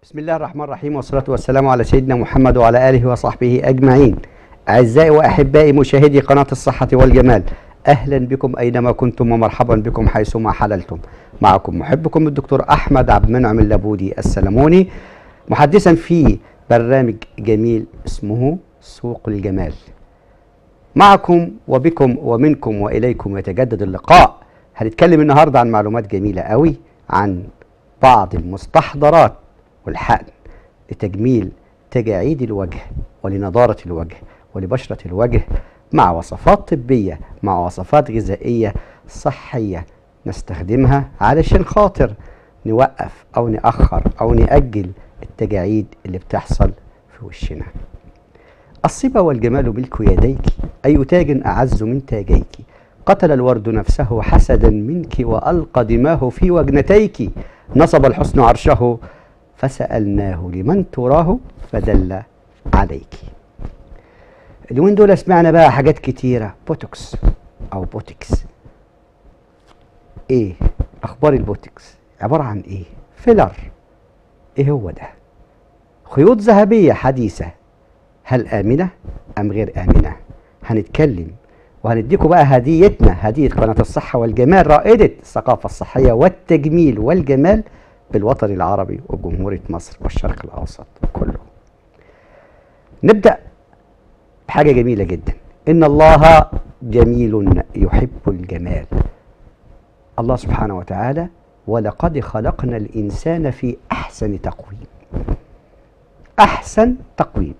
بسم الله الرحمن الرحيم والصلاة والسلام على سيدنا محمد وعلى آله وصحبه أجمعين أعزائي وأحبائي مشاهدي قناة الصحة والجمال أهلا بكم أينما كنتم ومرحبا بكم حيثما حللتم معكم محبكم الدكتور أحمد عبد المنعم اللبودي السلموني محدثا في برنامج جميل اسمه سوق الجمال معكم وبكم ومنكم وإليكم يتجدد اللقاء هنتكلم النهاردة عن معلومات جميلة قوي عن بعض المستحضرات والحقن لتجميل تجاعيد الوجه ولنضارة الوجه ولبشرة الوجه مع وصفات طبية مع وصفات غذائية صحية نستخدمها علشان خاطر نوقف أو نأخر أو نأجل التجاعيد اللي بتحصل في وشنا الصبا والجمال ملك يديك أي تاج أعز من تاجيك قتل الورد نفسه حسدا منك وألقى دماه في وجنتيك نصب الحسن عرشه فسألناه لمن تراه فدل عليك اليومين دول سمعنا بقى حاجات كتيرة بوتوكس أو بوتكس إيه أخبار البوتكس عبارة عن إيه فيلر إيه هو ده خيوط ذهبية حديثة هل آمنة أم غير آمنة هنتكلم وهنديكم بقى هديتنا هدية قناة الصحة والجمال رائدة الثقافة الصحية والتجميل والجمال بالوطن العربي وجمهورية مصر والشرق الأوسط كله نبدأ بحاجة جميلة جدا إن الله جميل يحب الجمال الله سبحانه وتعالى ولقد خلقنا الإنسان في أحسن تقويم أحسن تقويم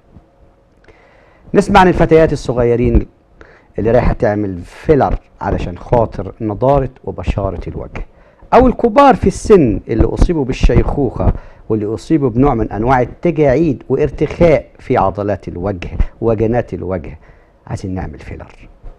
نسمع عن الفتيات الصغيرين اللي رايحة تعمل فيلر علشان خاطر نضارة وبشارة الوجه أو الكبار في السن اللي أصيبوا بالشيخوخة واللي أصيبوا بنوع من أنواع التجاعيد وارتخاء في عضلات الوجه وجنات الوجه عايزين نعمل فيلر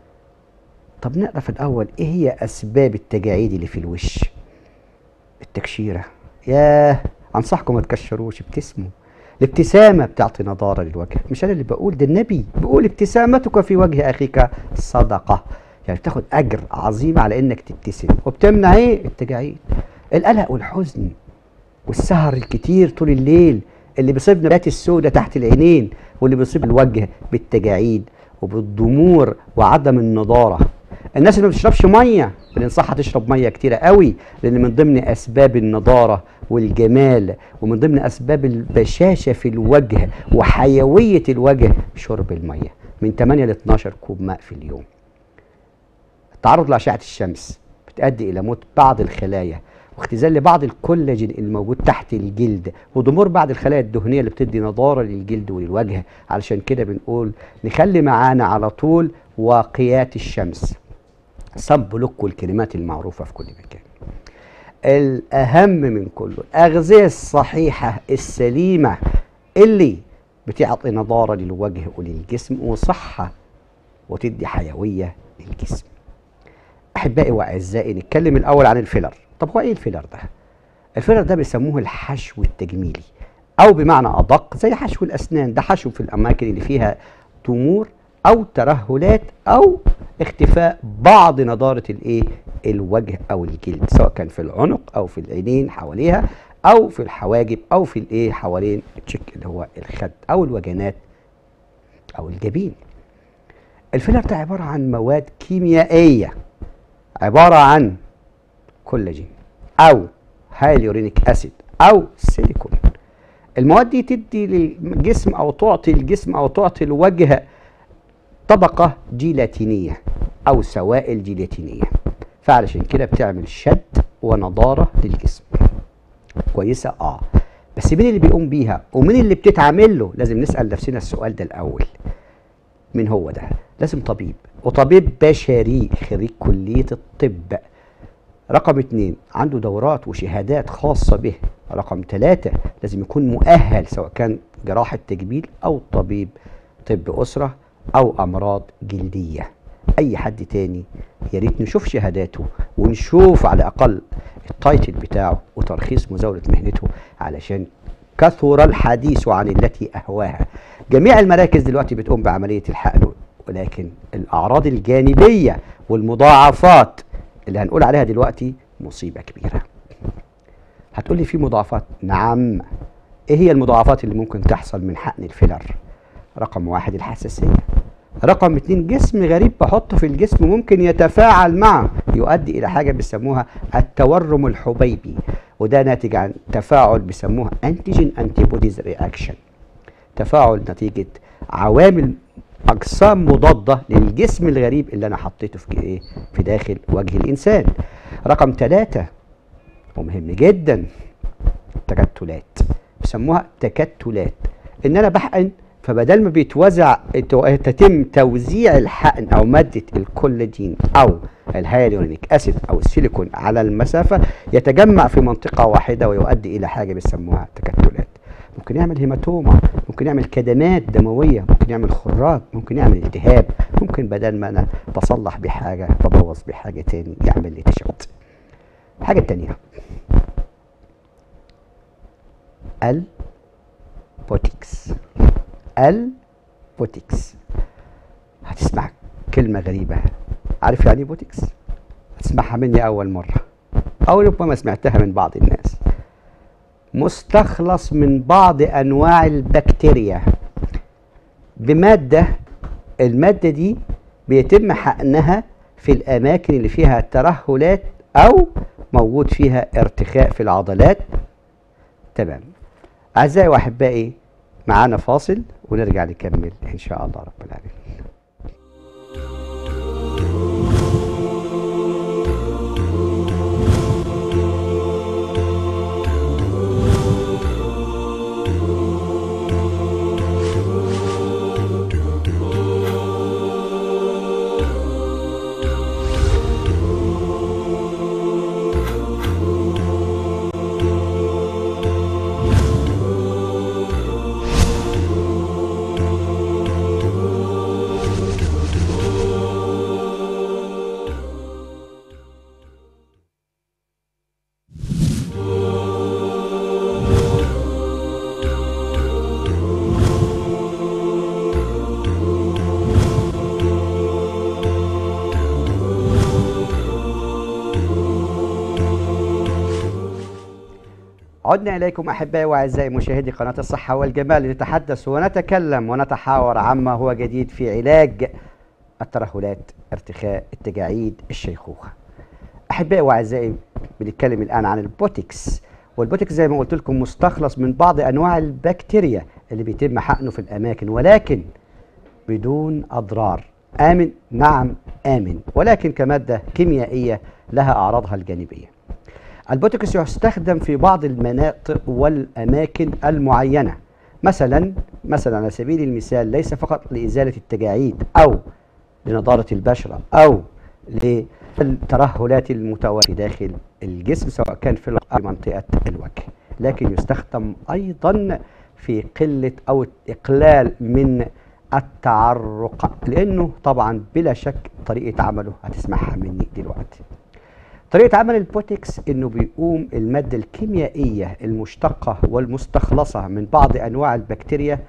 طب نعرف الأول إيه هي أسباب التجاعيد اللي في الوش التكشيرة ياه أنصحكم ما تكشروش ابتسموا الابتسامة بتعطي نضارة للوجه مش أنا اللي بقول ده النبي بيقول ابتسامتك في وجه أخيك صدقة يعني بتاخد أجر عظيم على إنك تبتسم وبتمنع إيه التجاعيد القلق والحزن والسهر الكتير طول الليل اللي بيصيب نبات السوداء تحت العينين واللي بيصيب الوجه بالتجاعيد وبالضمور وعدم النضارة الناس اللي ما بتشربش ميه بننصحها تشرب ميه كتيره قوي لان من ضمن اسباب النضاره والجمال ومن ضمن اسباب البشاشه في الوجه وحيويه الوجه شرب الميه من 8 ل 12 كوب ماء في اليوم التعرض لاشعه الشمس بتؤدي الى موت بعض الخلايا واختزال لبعض الكولاجين الموجود تحت الجلد وضمور بعض الخلايا الدهنيه اللي بتدي نضاره للجلد وللوجه علشان كده بنقول نخلي معانا على طول واقيات الشمس صن بلوك والكلمات المعروفه في كل مكان الاهم من كله الاغذيه الصحيحه السليمه اللي بتعطي نضاره للوجه وللجسم وصحه وتدي حيويه للجسم احبائي واعزائي نتكلم الاول عن الفيلر طب هو ايه الفيلر ده الفيلر ده بيسموه الحشو التجميلي او بمعنى ادق زي حشو الاسنان ده حشو في الاماكن اللي فيها ضمور او ترهلات او اختفاء بعض نضاره الايه الوجه او الجلد سواء كان في العنق او في العينين حواليها او في الحواجب او في الايه حوالين التشيك اللي هو الخد او الوجنات او الجبين الفيلر ده عباره عن مواد كيميائيه عباره عن كولاجين او هايلورينيك اسيد او سيليكون المواد دي تدي للجسم او تعطي الجسم او تعطي الوجه طبقة جيلاتينية أو سوائل جيلاتينية فعلشان كده بتعمل شد ونضارة للجسم كويسة اه بس مين اللي بيقوم بيها ومين اللي بتتعمل له لازم نسأل نفسنا السؤال ده الأول مين هو ده لازم طبيب وطبيب بشري خريج كلية الطب رقم اتنين عنده دورات وشهادات خاصة به رقم ثلاثة لازم يكون مؤهل سواء كان جراحة تجميل أو طبيب طب أسرة او امراض جلديه اي حد تاني يا ريت نشوف شهاداته ونشوف على الاقل التايتل بتاعه وترخيص مزاوله مهنته علشان كثر الحديث عن التي اهواها جميع المراكز دلوقتي بتقوم بعمليه الحقن ولكن الاعراض الجانبيه والمضاعفات اللي هنقول عليها دلوقتي مصيبه كبيره هتقولي في مضاعفات نعم ايه هي المضاعفات اللي ممكن تحصل من حقن الفيلر رقم واحد الحساسية رقم اتنين جسم غريب بحطه في الجسم ممكن يتفاعل معه يؤدي الى حاجة بيسموها التورم الحبيبي وده ناتج عن تفاعل بيسموها انتيجين انتي بوديز رياكشن تفاعل نتيجة عوامل اجسام مضادة للجسم الغريب اللي انا حطيته في ايه في داخل وجه الانسان رقم ثلاثة ومهم جدا تكتلات بيسموها تكتلات ان انا بحقن فبدل ما بيتوزع تتم توزيع الحقن او ماده الكولاجين او الهيالورونيك اسيد او السيليكون على المسافه يتجمع في منطقه واحده ويؤدي الى حاجه بيسموها تكتلات ممكن يعمل هيماتوما ممكن يعمل كدمات دمويه ممكن يعمل خراج ممكن يعمل التهاب ممكن بدل ما انا بصلح بحاجه ببوظ بحاجه تاني يعمل لي تشوت الحاجه التانيه البوتكس البوتكس هتسمع كلمة غريبة عارف يعني ايه بوتكس؟ هتسمعها مني أول مرة أو ربما سمعتها من بعض الناس مستخلص من بعض أنواع البكتيريا بمادة المادة دي بيتم حقنها في الأماكن اللي فيها ترهلات أو موجود فيها ارتخاء في العضلات تمام أعزائي وأحبائي معانا فاصل ونرجع نكمل إن شاء الله رب العالمين عدنا إليكم أحبائي وأعزائي مشاهدي قناة الصحة والجمال لنتحدث ونتكلم ونتحاور عما هو جديد في علاج الترهلات ارتخاء التجاعيد الشيخوخة أحبائي وأعزائي بنتكلم الآن عن البوتكس والبوتكس زي ما قلت لكم مستخلص من بعض أنواع البكتيريا اللي بيتم حقنه في الأماكن ولكن بدون أضرار آمن نعم آمن ولكن كمادة كيميائية لها أعراضها الجانبية البوتوكس يستخدم في بعض المناطق والأماكن المعينة مثلا مثلا على سبيل المثال ليس فقط لإزالة التجاعيد أو لنضارة البشرة أو للترهلات المتواجدة داخل الجسم سواء كان في منطقة الوجه لكن يستخدم أيضا في قلة أو إقلال من التعرق لأنه طبعا بلا شك طريقة عمله هتسمعها مني دلوقتي طريقة عمل البوتكس انه بيقوم المادة الكيميائية المشتقة والمستخلصة من بعض انواع البكتيريا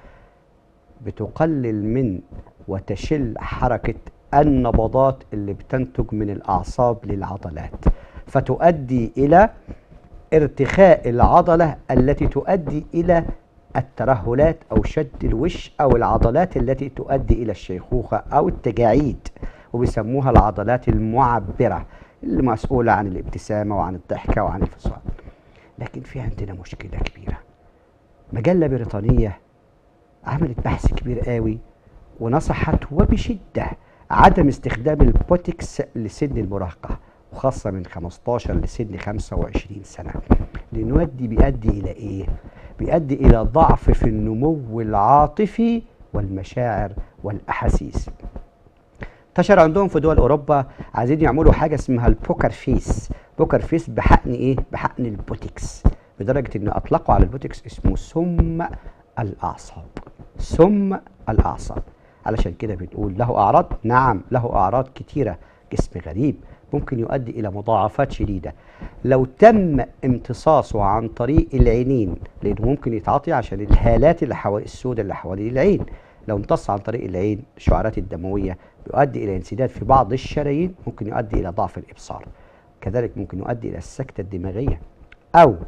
بتقلل من وتشل حركة النبضات اللي بتنتج من الاعصاب للعضلات فتؤدي الى ارتخاء العضلة التي تؤدي الى الترهلات او شد الوش او العضلات التي تؤدي الى الشيخوخة او التجاعيد وبيسموها العضلات المعبرة اللي مسؤولة عن الابتسامة وعن الضحكة وعن الفصال لكن في عندنا مشكلة كبيرة مجلة بريطانية عملت بحث كبير قوي ونصحت وبشدة عدم استخدام البوتكس لسن المراهقة وخاصة من 15 لسن 25 سنة لأنه يدي بيؤدي إلى إيه؟ بيؤدي إلى ضعف في النمو العاطفي والمشاعر والأحاسيس انتشر عندهم في دول اوروبا عايزين يعملوا حاجه اسمها البوكر فيس بوكر فيس بحقن ايه بحقن البوتكس لدرجه ان اطلقوا على البوتكس اسمه سم الاعصاب سم الاعصاب علشان كده بنقول له اعراض نعم له اعراض كتيره جسم غريب ممكن يؤدي الى مضاعفات شديده لو تم امتصاصه عن طريق العينين لانه ممكن يتعاطي عشان الهالات اللي حوالي السوداء اللي حوالين العين لو امتص عن طريق العين الشعرات الدمويه بيؤدي الى انسداد في بعض الشرايين ممكن يؤدي الى ضعف الابصار كذلك ممكن يؤدي الى السكته الدماغيه او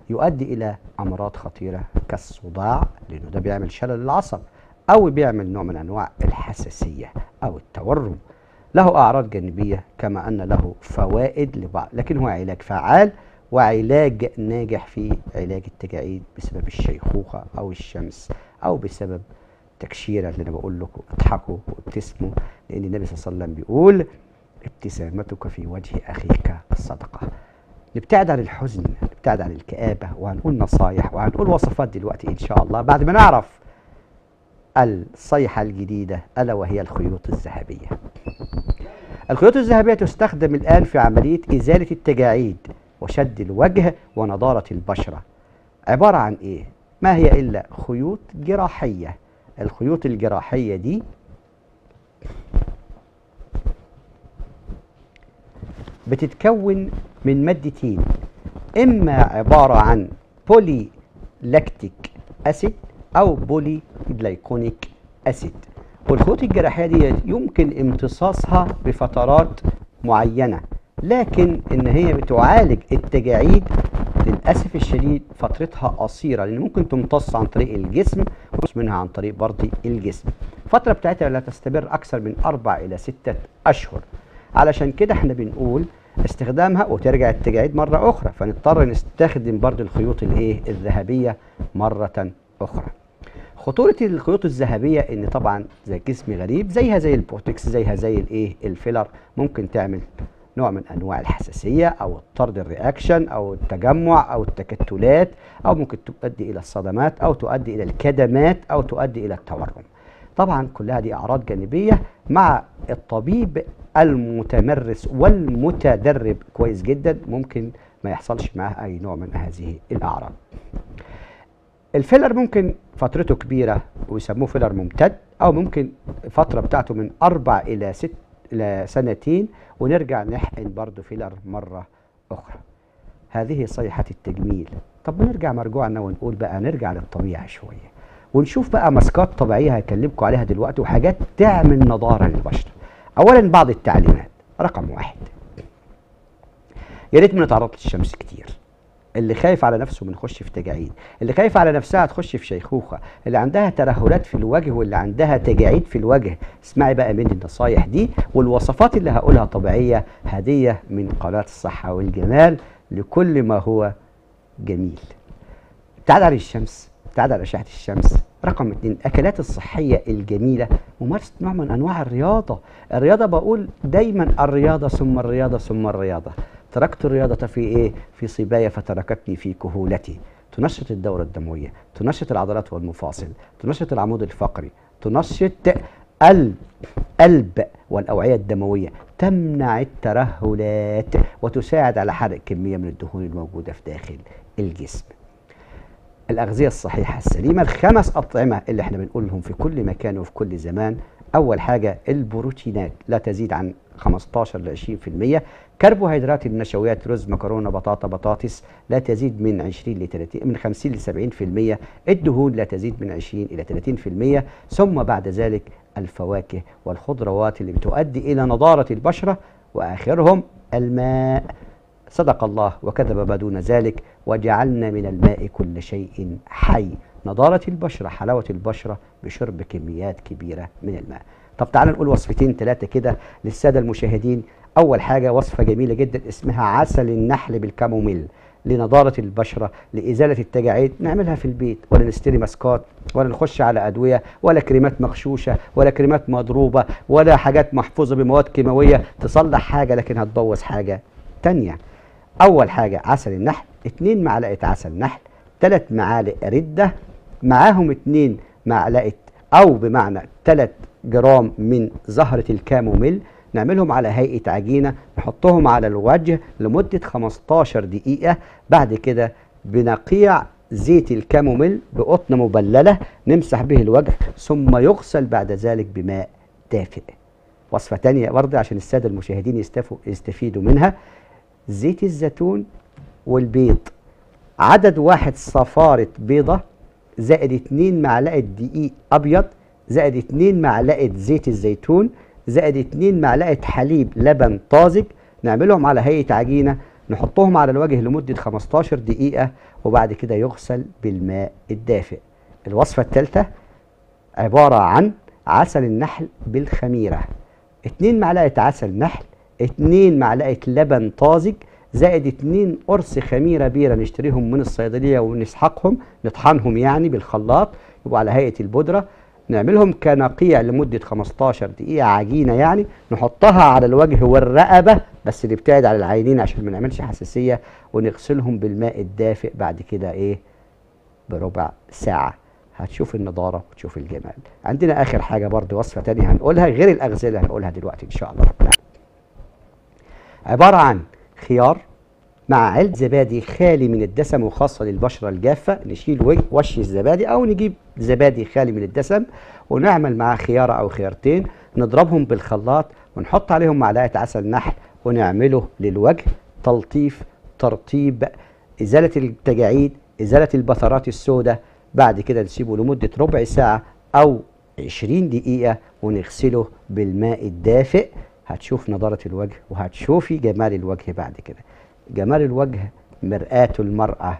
يؤدي الى امراض خطيره كالصداع لانه ده بيعمل شلل العصب او بيعمل نوع من انواع الحساسيه او التورم له اعراض جانبيه كما ان له فوائد لبعض لكن هو علاج فعال وعلاج ناجح في علاج التجاعيد بسبب الشيخوخه او الشمس او بسبب التكشيره اللي انا بقول لكم اضحكوا وابتسموا لان النبي صلى الله عليه وسلم بيقول ابتسامتك في وجه اخيك صدقه نبتعد عن الحزن نبتعد عن الكآبة وهنقول نصايح وهنقول وصفات دلوقتي إن شاء الله بعد ما نعرف الصيحة الجديدة ألا وهي الخيوط الذهبية الخيوط الذهبية تستخدم الآن في عملية إزالة التجاعيد وشد الوجه ونضارة البشرة عبارة عن إيه؟ ما هي إلا خيوط جراحية الخيوط الجراحية دي بتتكون من مادتين اما عباره عن بولي لاكتيك اسيد او بولي جلايكونيك اسيد والخيوط الجراحيه دي يمكن امتصاصها بفترات معينه لكن ان هي بتعالج التجاعيد للاسف الشديد فترتها قصيره لان ممكن تمتص عن طريق الجسم منها عن طريق برضه الجسم الفتره بتاعتها لا تستمر اكثر من اربع الى سته اشهر علشان كده احنا بنقول استخدامها وترجع التجاعيد مرة أخرى فنضطر نستخدم برضو الخيوط الايه الذهبية مرة أخرى خطورة الخيوط الذهبية ان طبعا زي جسم غريب زيها زي البوتكس زيها زي الايه الفيلر ممكن تعمل نوع من انواع الحساسيه او الطرد الرياكشن او التجمع او التكتلات او ممكن تؤدي الى الصدمات او تؤدي الى الكدمات او تؤدي الى التورم طبعا كلها دي اعراض جانبيه مع الطبيب المتمرس والمتدرب كويس جدا ممكن ما يحصلش معاه اي نوع من هذه الاعراض الفيلر ممكن فترته كبيره ويسموه فيلر ممتد او ممكن فتره بتاعته من اربع الى ست الى سنتين ونرجع نحقن برضه فيلر مره اخرى هذه صيحه التجميل طب نرجع مرجوعنا ونقول بقى نرجع للطبيعه شويه ونشوف بقى ماسكات طبيعيه هكلمكم عليها دلوقتي وحاجات تعمل نضاره للبشره اولا بعض التعليمات رقم واحد يا ريت ما نتعرض للشمس كتير اللي خايف على نفسه من يخش في تجاعيد اللي خايف على نفسها تخش في شيخوخه اللي عندها ترهلات في الوجه واللي عندها تجاعيد في الوجه اسمعي بقى مني النصايح دي والوصفات اللي هقولها طبيعيه هديه من قناه الصحه والجمال لكل ما هو جميل ابتعد عن الشمس ابتعد عن اشعه الشمس رقم اتنين الاكلات الصحيه الجميله ممارسه نوع من انواع الرياضه الرياضه بقول دايما الرياضه ثم الرياضه ثم الرياضه تركت الرياضه في ايه في صبايا فتركتني في كهولتي تنشط الدوره الدمويه تنشط العضلات والمفاصل تنشط العمود الفقري تنشط القلب والاوعيه الدمويه تمنع الترهلات وتساعد على حرق كميه من الدهون الموجوده في داخل الجسم الأغذية الصحيحة السليمة الخمس أطعمة اللي احنا بنقولهم في كل مكان وفي كل زمان أول حاجة البروتينات لا تزيد عن 15 ل 20% كربوهيدرات النشويات رز مكرونة بطاطا بطاطس لا تزيد من 20 ل 30 من 50 ل 70% الدهون لا تزيد من 20 إلى 30% ثم بعد ذلك الفواكه والخضروات اللي بتؤدي إلى نضارة البشرة وآخرهم الماء صدق الله وكذب ما دون ذلك وجعلنا من الماء كل شيء حي نضارة البشرة حلاوة البشرة بشرب كميات كبيرة من الماء طب تعال نقول وصفتين ثلاثة كده للسادة المشاهدين أول حاجة وصفة جميلة جدا اسمها عسل النحل بالكاموميل لنضارة البشرة لإزالة التجاعيد نعملها في البيت ولا نشتري ماسكات ولا نخش على أدوية ولا كريمات مغشوشة ولا كريمات مضروبة ولا حاجات محفوظة بمواد كيماوية تصلح حاجة لكن هتبوظ حاجة تانية اول حاجه عسل النحل اتنين معلقه عسل نحل تلات معالق رده معاهم اتنين معلقه او بمعنى تلات جرام من زهره الكاموميل نعملهم على هيئه عجينه نحطهم على الوجه لمده 15 دقيقه بعد كده بنقيع زيت الكاموميل بقطن مبلله نمسح به الوجه ثم يغسل بعد ذلك بماء دافئ وصفه تانية برضه عشان الساده المشاهدين يستفيدوا منها زيت الزيتون والبيض عدد واحد صفارة بيضة زائد اتنين معلقة دقيق أبيض زائد اتنين معلقة زيت الزيتون زائد اتنين معلقة حليب لبن طازج نعملهم على هيئة عجينة نحطهم على الوجه لمدة 15 دقيقة وبعد كده يغسل بالماء الدافئ الوصفة الثالثة عبارة عن عسل النحل بالخميرة اتنين معلقة عسل نحل اتنين معلقة لبن طازج زائد اتنين قرص خميرة بيرة نشتريهم من الصيدلية ونسحقهم نطحنهم يعني بالخلاط يبقوا على هيئة البودرة نعملهم كنقيع لمدة 15 دقيقة عجينة يعني نحطها على الوجه والرقبة بس نبتعد على العينين عشان ما نعملش حساسية ونغسلهم بالماء الدافئ بعد كده ايه بربع ساعة هتشوف النضارة وتشوف الجمال عندنا آخر حاجة برضه وصفة تانية هنقولها غير الأغذية اللي هنقولها دلوقتي إن شاء الله ربنا عبارة عن خيار مع علبة زبادي خالي من الدسم وخاصة للبشرة الجافة نشيل وش الزبادي أو نجيب زبادي خالي من الدسم ونعمل معاه خيارة أو خيارتين نضربهم بالخلاط ونحط عليهم معلقة عسل نحل ونعمله للوجه تلطيف ترطيب إزالة التجاعيد إزالة البثرات السوداء بعد كده نسيبه لمدة ربع ساعة أو 20 دقيقة ونغسله بالماء الدافئ هتشوف نضارة الوجه وهتشوفي جمال الوجه بعد كده جمال الوجه مرآة المرأة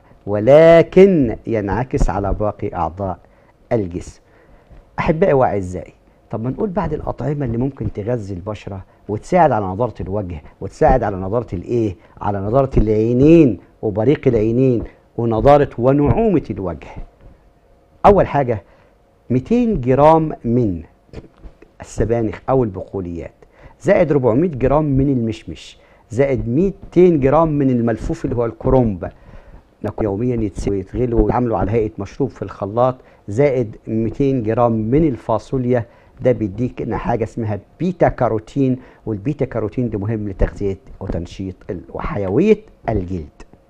ولكن ينعكس على باقي أعضاء الجسم أحبائي وأعزائي طب ما نقول بعد الأطعمة اللي ممكن تغذي البشرة وتساعد على نضارة الوجه وتساعد على نضارة الإيه؟ على نضارة العينين وبريق العينين ونضارة ونعومة الوجه أول حاجة 200 جرام من السبانخ أو البقوليات زائد 400 جرام من المشمش زائد 200 جرام من الملفوف اللي هو الكرومب ناكل يوميا يتسوي ويتغلوا ويعملوا على هيئه مشروب في الخلاط زائد 200 جرام من الفاصوليا ده بيديك حاجه اسمها بيتا كاروتين والبيتا كاروتين ده مهم لتغذيه وتنشيط وحيويه الجلد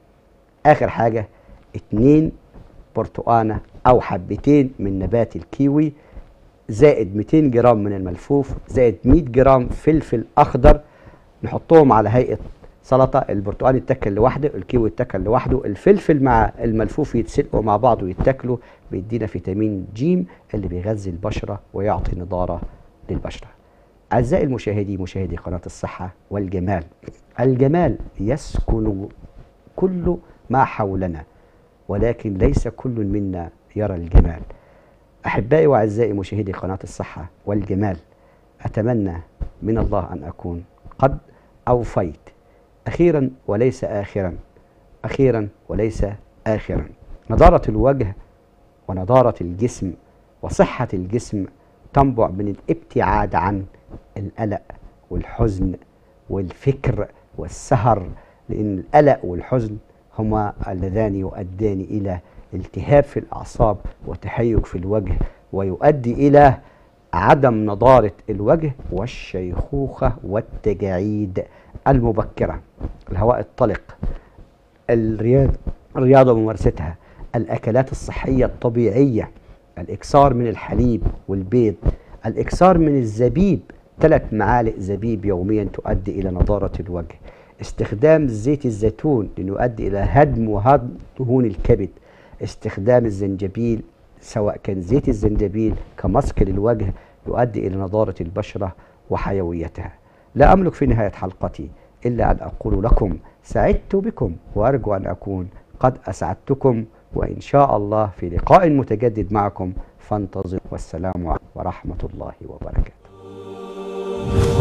اخر حاجه اتنين برتقانه او حبتين من نبات الكيوي زائد 200 جرام من الملفوف زائد 100 جرام فلفل اخضر نحطهم على هيئه سلطه البرتقال يتاكل لوحده الكيوي يتاكل لوحده الفلفل مع الملفوف يتسلقوا مع بعض ويتاكلوا بيدينا فيتامين جيم اللي بيغذي البشره ويعطي نضاره للبشره اعزائي المشاهدين مشاهدي قناه الصحه والجمال الجمال يسكن كل ما حولنا ولكن ليس كل منا يرى الجمال احبائي واعزائي مشاهدي قناه الصحه والجمال اتمنى من الله ان اكون قد أوفيت أخيرا وليس آخرا أخيرا وليس آخرا نضارة الوجه ونضارة الجسم وصحة الجسم تنبع من الابتعاد عن القلق والحزن والفكر والسهر لأن القلق والحزن هما اللذان يؤدان إلى التهاب في الأعصاب وتحيك في الوجه ويؤدي إلى عدم نضارة الوجه والشيخوخة والتجاعيد المبكرة الهواء الطلق الرياضة الرياضة وممارستها الأكلات الصحية الطبيعية الإكثار من الحليب والبيض الإكثار من الزبيب ثلاث معالق زبيب يوميا تؤدي إلى نضارة الوجه استخدام زيت الزيتون لأنه يؤدي إلى هدم وهضم دهون الكبد استخدام الزنجبيل سواء كان زيت الزنجبيل كماسك للوجه يؤدي إلى نضارة البشرة وحيويتها لا أملك في نهاية حلقتي إلا أن أقول لكم سعدت بكم وأرجو أن أكون قد أسعدتكم وإن شاء الله في لقاء متجدد معكم فانتظروا والسلام عليكم ورحمة الله وبركاته